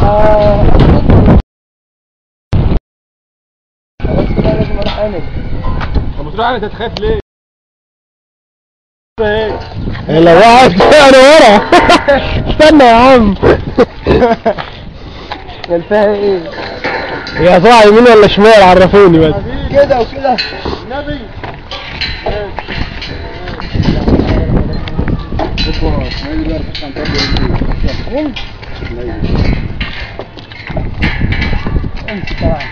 خلاص كده لازم اروح عينك طب ما تروح انت تخاف ليه؟ ايه لو وقعت انا ورا استنى يا عم كان فيها ايه يا طلع يمين ولا شمال عرفوني بس كده وكده النبي امشي طبعا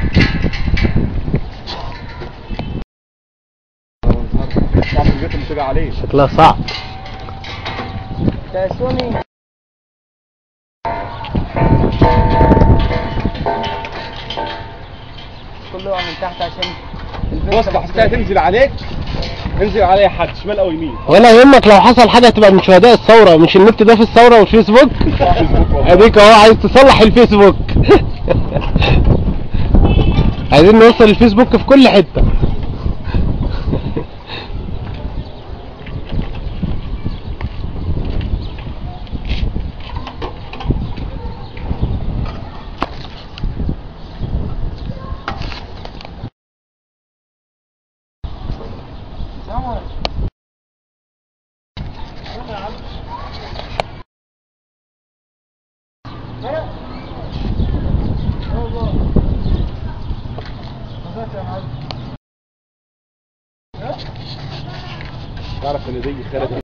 صعب البيت اللي تيجي عليه شكلها صعب يا سوني كله من تحت عشان البنت بص لو حسيتها تنزل عليك انزل عليها حد شمال او يمين ولا يهمك لو حصل حاجه تبقى من شهداء الثوره مش النت ده في الثوره والفيسبوك فيسبوك والله. اديك اهو عايز تصلح الفيسبوك عايزين نوصل الفيسبوك في كل حته تعرف ان دي خالد